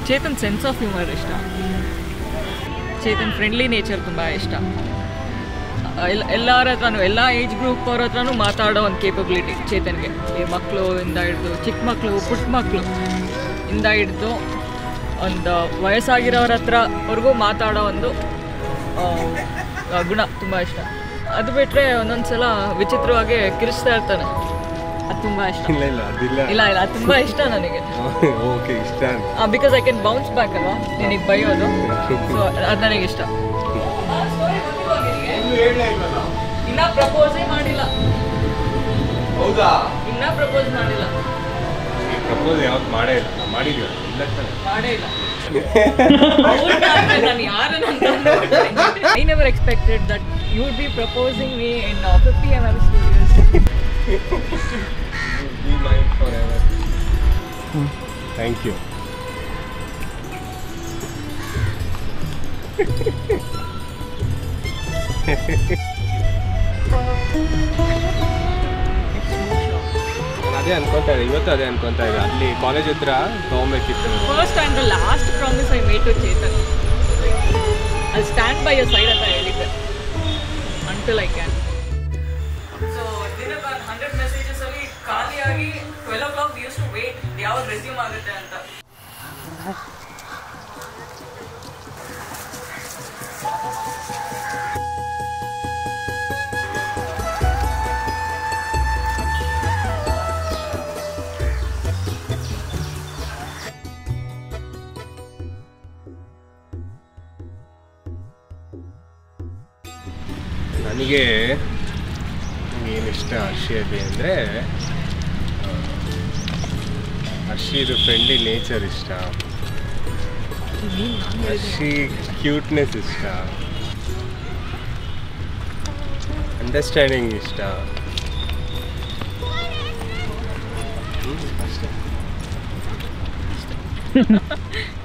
Chetan sense of humour ಇಷ್ಟ Chetan friendly nature ತುಂಬ ಇಷ್ಟ ಎಲ್ಲ ಎಲ್ಲರ ಹತ್ರನೂ ಎಲ್ಲ ಏಜ್ ಗ್ರೂಪ್ ಅವ್ರ ಹತ್ರನೂ ಮಾತಾಡೋ ಒಂದು ಕೇಪಬಿಲಿಟಿ ಚೇತನ್ಗೆ ಈ ಮಕ್ಕಳು ಇಂದ ಹಿಡಿದು ಚಿಕ್ಕ ಮಕ್ಕಳು ಪುಟ್ಟ ಮಕ್ಕಳು ಇಂದ ಹಿಡಿದು ಒಂದು ವಯಸ್ಸಾಗಿರೋರ ಹತ್ರವರೆಗೂ ಮಾತಾಡೋ ಒಂದು ಆ, ಗುಣ ತುಂಬ ಇಷ್ಟ ಅದು ಬಿಟ್ಟರೆ ಒಂದೊಂದು ಸಲ ವಿಚಿತ್ರವಾಗಿ ಕಿರಿಸ್ತಾ ಇರ್ತಾನೆ ಅದು ತುಂಬ ಇಷ್ಟ ಇಲ್ಲ ಇಲ್ಲ ಅದಿಲ್ಲ ಇಲ್ಲ ಇಲ್ಲ ಅದು ತುಂಬ ಇಷ್ಟ ನನಗೆ ಓಕೆ ಇಷ್ಟ because I can bounce back ಅಲ್ವಾ ನಿನಗೆ ಬೈಯೋದು ಸೊ ಅದು ನನಗೆ ಇಷ್ಟ ಇನ್ನ ಪ್ರಪೋಸೇ ಮಾಡಿಲ್ಲ ಹೌದಾ ಇನ್ನ ಪ್ರಪೋಸ್ ಮಾಡಿಲ್ಲ ಪ್ರಪೋಸ್ ಯಾವತ್ತು ಮಾಡೇ ಇಲ್ಲ ನಾವು ಮಾಡಿದ್ವಿ ಇಲ್ಲ ತಾನೆ ಮಾಡೇ ಇಲ್ಲ ನಾನು ಯಾರನ್ನ I never expected that you would be proposing me in fifty M M studios thank you ಅದೇ ಅನ್ಕೊಂತಾ ಇದ್ದೆ ಇವತ್ತು ಅದೇ ಅನ್ಕೊಂತಾ ಇದ್ದೆ ಅಲ್ಲಿ ಕಾಲೇಜ್ ಹತ್ರ ತಗೊಬೇಕಿತ್ತು first and the last promise I made to Chetan I stand by your side ಅಂತ ಹೇಳಿದ್ದೆ ಅಂಟಿಲ್ ಐ ಕ್ಯಾನ್ ಸೊ ದಿನಕ್ಕೆ ಒಂದು ಹಂಡ್ರೆಡ್ ಮೆಸೇಜಸ್ ಅಲ್ಲಿ ಖಾಲಿಯಾಗಿ twelve o'clock used to wait ಯಾವ್ದು ರೆಸ್ಯೂಮ್ ಆಗುತ್ತೆ ಅಂತ ನನಗೆ ಏನಿಷ್ಟ ಹರ್ಷಿಯಲ್ಲಿ ಅಂದರೆ ಹರ್ಷಿದು ಫ್ರೆಂಡ್ಲಿ ನೇಚರ್ ಇಷ್ಟ ಹರ್ಷಿ ಕ್ಯೂಟ್ನೆಸ್ ಇಷ್ಟ ಅಂಡರ್ಸ್ಟ್ಯಾಂಡಿಂಗ್ ಇಷ್ಟ ಹ್ಮ್, ಅಷ್ಟೇ